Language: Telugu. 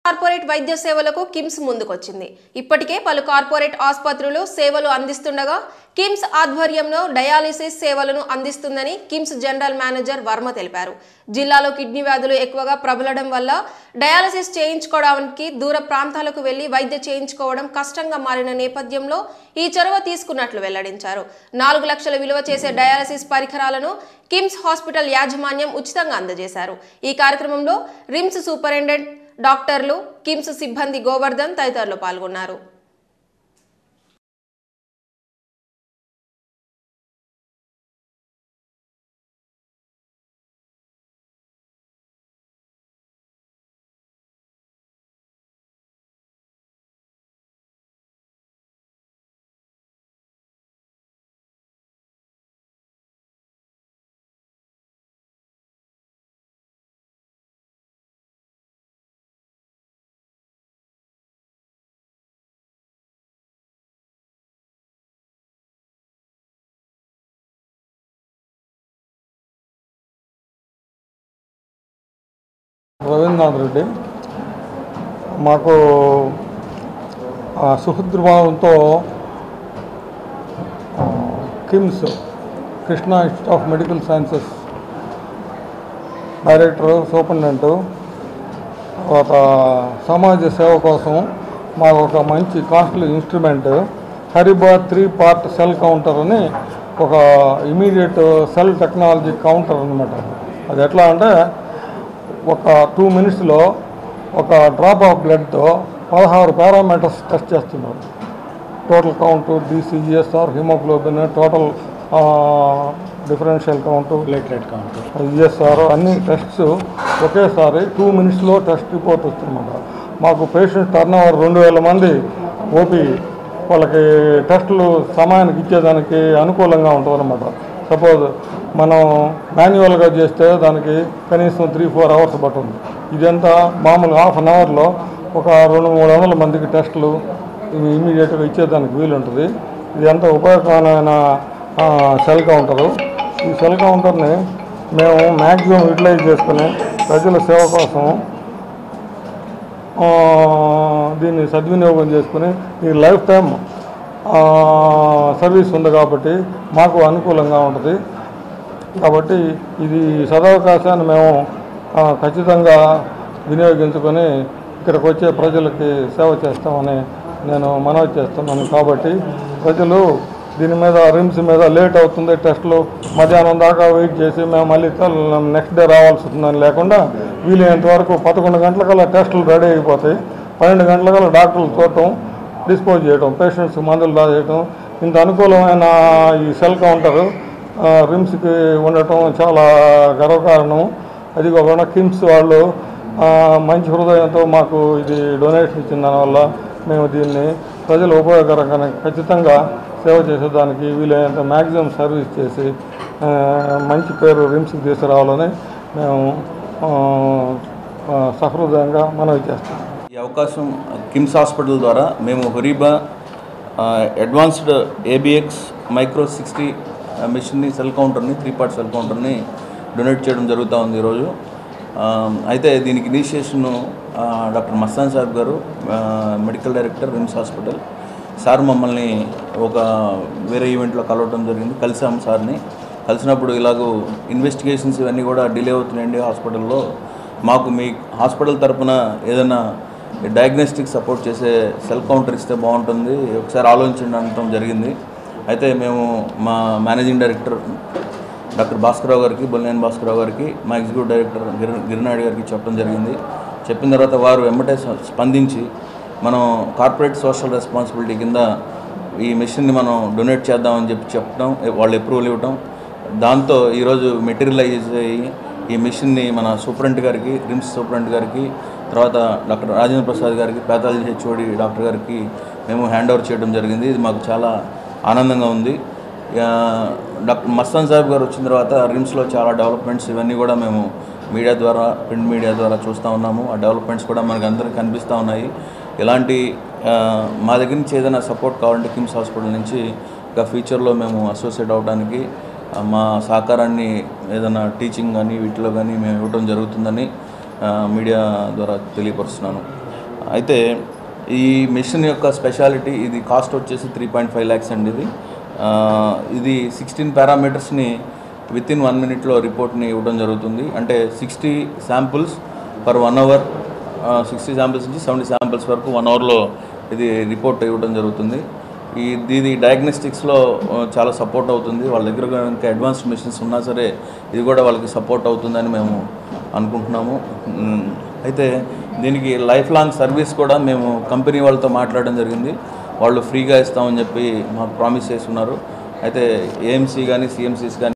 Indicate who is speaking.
Speaker 1: కార్పొరేట్ వైద్య సేవలకు కిమ్స్ ముందుకొచ్చింది ఇప్పటికే పలు కార్పొరేట్ ఆసుపత్రులు సేవలు అందిస్తుండగా కిమ్స్ ఆధ్వర్యంలో డయాలిసిస్ సేవలను అందిస్తుందని కిమ్స్ జనరల్ మేనేజర్ వర్మ తెలిపారు జిల్లాలో కిడ్నీ వ్యాధులు ఎక్కువగా ప్రబలడం వల్ల డయాలసిస్ చేయించుకోవడానికి దూర ప్రాంతాలకు వెళ్లి వైద్య చేయించుకోవడం కష్టంగా మారిన నేపథ్యంలో ఈ చొరవ తీసుకున్నట్లు వెల్లడించారు నాలుగు లక్షల విలువ చేసే డయాలసిస్ పరికరాలను కిమ్స్ హాస్పిటల్ యాజమాన్యం ఉచితంగా అందజేశారు ఈ కార్యక్రమంలో రిమ్స్ సూపరింటెండెంట్ డాక్టర్లు కిమ్స్ సిబ్బంది గోవర్ధన్ తదితరులు పాల్గొన్నారు
Speaker 2: రవీంద్రనాథ్ రెడ్డి మాకు ఆ, సుహృద్భావంతో ఆ, KIMS Krishna institute of medical sciences director superintendent తర్వాత సమాజ సేవ కోసం మాకు ఒక మంచి costly instrument Horiba three part cell counter అని ఒక ఇమీడియట్ సెల్ టెక్నాలజీ కౌంటర్ అనమాట అది ఎట్లా అంటే ఒక టూ మినిట్స్లో ఒక డ్రాప్ ఆఫ్ బ్లడ్తో పదహారు పారామీటర్స్ టెస్ట్ చేస్తున్నారు టోటల్ కౌంటు డిసిజిఎస్ఆర్ hemoglobin total differential count
Speaker 3: platelet count
Speaker 2: జిఎస్ఆర్ అన్ని టెస్ట్స్ ఒకేసారి టూ మినిట్స్లో టెస్ట్ రిపోర్ట్ వస్తుందన్నమాట మాకు పేషెంట్ టర్న్ ఓవర్ రెండు వేల మంది ఓపీ వాళ్ళకి టెస్టులు సమయానికి ఇచ్చేదానికి అనుకూలంగా ఉంటుందన్నమాట సపోజ్ మనం మాన్యువల్గా చేస్తే దానికి కనీసం త్రీ ఫోర్ అవర్స్ పట్టుంది ఇదంతా మామూలు హాఫ్ అన్ అవర్లో ఒక రెండు మూడు వందల మందికి టెస్టులు ఇవి ఇమీడియట్గా ఇచ్చేదానికి వీలుంటుంది ఇది ఎంత ఉపయోగకరమైన ఆ, సెల్ కౌంటరు ఈ సెల్ కౌంటర్ని మేము మ్యాక్సిమం యూటిలైజ్ చేసుకుని ప్రజల సేవ కోసం ఆ, దీన్ని సద్వినియోగం చేసుకుని ఈ లైఫ్ టైం ఆ, సర్వీస్ ఉంది కాబట్టి మాకు అనుకూలంగా ఉంటుంది కాబట్టి ఇది సదవకాశాన్ని మేము ఆ, ఖచ్చితంగా వినియోగించుకొని ఇక్కడికి వచ్చే ప్రజలకి సేవ చేస్తామని నేను మనవి చేస్తున్నాను కాబట్టి ప్రజలు దీని మీద రిమ్స్ మీద లేట్ అవుతుంది టెస్టులు మధ్యాహ్నం దాకా వెయిట్ చేసి మేము మళ్ళీ నెక్స్ట్ డే రావాల్సి ఉంటుందని లేకుండా వీలైనంత వరకు పదకొండు గంటలకల్లా టెస్టులు రెడీ అయిపోతాయి పన్నెండు గంటలకల్లా డాక్టర్లు చూడటం డిస్పోజ్ చేయడం పేషెంట్స్ మందులు రాసేయటం ఇంత అనుకూలమైన ఈ సెల్ కౌంటర్ ఆ, రిమ్స్కి ఉండటం చాలా గర్వకారణం అది కాకుండా కిమ్స్ వాళ్ళు ఆ, మంచి హృదయంతో మాకు ఇది డొనేషన్ ఇచ్చిన దానివల్ల మేము దీన్ని ప్రజలు ఉపయోగకరంగా ఖచ్చితంగా సేవ చేసేదానికి వీలైనంత మ్యాక్సిమం సర్వీస్ చేసి ఆ, మంచి పేరు రిమ్స్కి తీసుకురావాలని మేము ఆ, ఆ, సహృదయంగా మనవి చేస్తాం
Speaker 3: ఈ అవకాశం కిమ్స్ హాస్పిటల్ ద్వారా మేము హురీబా ఆ, అడ్వాన్స్డ్ ఏబిఎక్స్ మైక్రో సిక్స్టీ మిషన్ని సెల్ కౌంటర్ని త్రీ పార్ట్ సెల్ కౌంటర్ని డొనేట్ చేయడం జరుగుతూ ఉంది ఈరోజు ఆ, అయితే దీనికి ఇనిషియేషన్ డాక్టర్ మస్తాన్ సాహెబ్ గారు ఆ, medical director RIMS hospital sir మమ్మల్ని ఒక వేరే ఈవెంట్లో కలవడం జరిగింది కలిసాము సార్ని కలిసినప్పుడు ఇలాగూ ఇన్వెస్టిగేషన్స్ ఇవన్నీ కూడా డిలే అవుతున్నాయండి హాస్పిటల్లో మాకు మీ హాస్పిటల్ తరపున ఏదైనా డయాగ్నోస్టిక్ సపోర్ట్ చేసే సెల్ కౌంటర్ ఇస్తే బాగుంటుంది ఒకసారి ఆలోచించండి అనటం జరిగింది అయితే మేము మా మేనేజింగ్ డైరెక్టర్ డాక్టర్ భాస్కరరావు గారికి బొల్లేని భాస్కరరావు గారికి మా ఎగ్జిక్యూటివ్ డైరెక్టర్ గిరి గిరినాయుడు గారికి చెప్పడం జరిగింది చెప్పిన తర్వాత వారు వెంబటే స్ప- స్పందించి మనం కార్పొరేట్ సోషల్ రెస్పాన్సిబిలిటీ కింద ఈ మిషన్ని మనం డొనేట్ చేద్దామని చెప్పి చెప్పడం వాళ్ళు అప్రూవల్ ఇవ్వటం దాంతో ఈరోజు మెటీరియలైజ్ అయ్యి ఈ మిషన్ని మన సూపరింటెండెంట్ గారికి రిమ్స్ సూపరింటెండెంట్ గారికి తర్వాత డాక్టర్ రాజేంద్ర ప్రసాద్ గారికి పేతాలజీ హెచ్ఓడి డాక్టర్ గారికి మేము హ్యాండ్ ఓవర్ చేయడం జరిగింది ఇది మాకు చాలా ఆనందంగా ఉంది ఆ, డాక్టర్ మస్తాన్ సాహెబ్ గారు వచ్చిన తర్వాత రిమ్స్లో చాలా డెవలప్మెంట్స్ ఇవన్నీ కూడా మేము మీడియా ద్వారా ప్రింట్ మీడియా ద్వారా చూస్తూ ఉన్నాము ఆ డెవలప్మెంట్స్ కూడా మనకు అందరికీ కనిపిస్తూ ఉన్నాయి ఇలాంటి ఆ, మా దగ్గర నుంచి ఏదైనా సపోర్ట్ కావాలంటే కిమ్స్ హాస్పిటల్ నుంచి ఇంకా ఫ్యూచర్లో మేము అసోసియేట్ అవ్వడానికి ఆ, మా సహకారాన్ని ఏదైనా టీచింగ్ కానీ వీటిలో కానీ మేము ఇవ్వడం జరుగుతుందని ఆ, మీడియా ద్వారా తెలియపరుస్తున్నాను అయితే ఈ మిషన్ యొక్క స్పెషాలిటీ ఇది కాస్ట్ వచ్చేసి త్రీ పాయింట్ ఫైవ్ ల్యాక్స్ అండి ఇది ఆ, ఇది సిక్స్టీన్ పారామీటర్స్ని విత్ ఇన్ వన్ మినిట్లో రిపోర్ట్ని ఇవ్వడం జరుగుతుంది అంటే sixty samples per one hour sixty samples నుంచి సెవెంటీ శాంపిల్స్ వరకు వన్ అవర్లో ఇది రిపోర్ట్ ఇవ్వడం జరుగుతుంది ఈ ఇది డయాగ్నోస్టిక్స్లో ఆ, చాలా సపోర్ట్ అవుతుంది వాళ్ళ దగ్గర కనుక అడ్వాన్స్డ్ మిషన్స్ ఉన్నా సరే ఇది కూడా వాళ్ళకి సపోర్ట్ అవుతుందని మేము అనుకుంటున్నాము మ్, అయితే దీనికి లైఫ్ లాంగ్ సర్వీస్ కూడా మేము కంపెనీ వాళ్ళతో మాట్లాడడం జరిగింది వాళ్ళు ఫ్రీగా ఇస్తామని చెప్పి మాకు ప్రామిస్ చేస్తున్నారు అయితే ఏఎంసీ కానీ సిఎంసీస్ కానీ